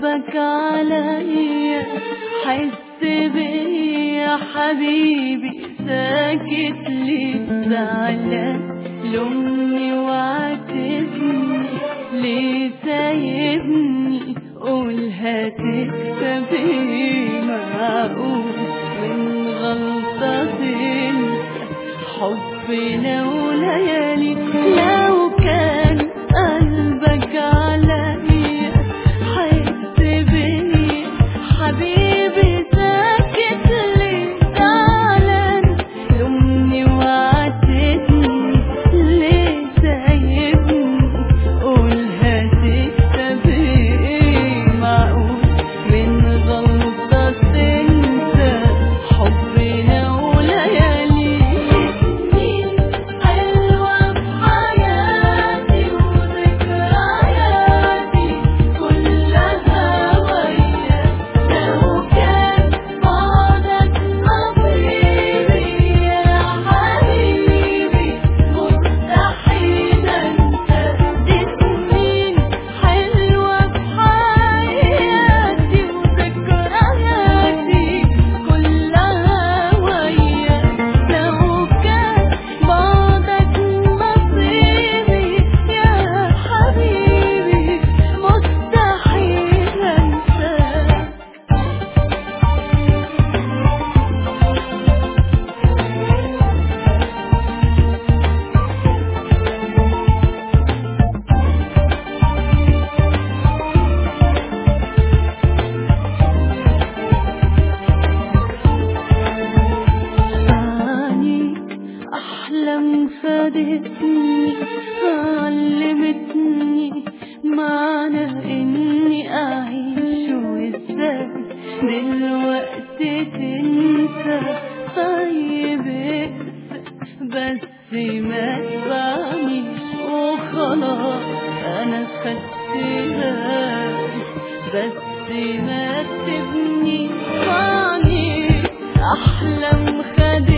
قلبك عليا حس بيا حبيبي ساكت لي زعلان لومني وعاتبني ليه سايبني قول هتكسب ايه معقول من غلطة تنسى حبنا وليالي لو كان قلبك عليا حس بيا حبيبي ساكت ليه زعلان لومني وعاتبني ليه سايبني قول هتكسب ايه معقول من غلطة تنسى حبنا وليالي سنين حلوة في حياتي وذكرياتي كلها وياك لو كان بعدك نصيبي يا حبيبي مستحيل انسى دي سنين حلوة في حياتي وذكرياتي كلها وياك لو كان بعدك نصيبي يا حبيبي مستحيل انساك ثاني أحلام فادتني علمتني معنى إني أعيش وإزاي دلوقتي تنسى طيب اقسى بس ما تبعنيش وخلاص أنا خدت بالي بس ما تبني عني أحلام خدتني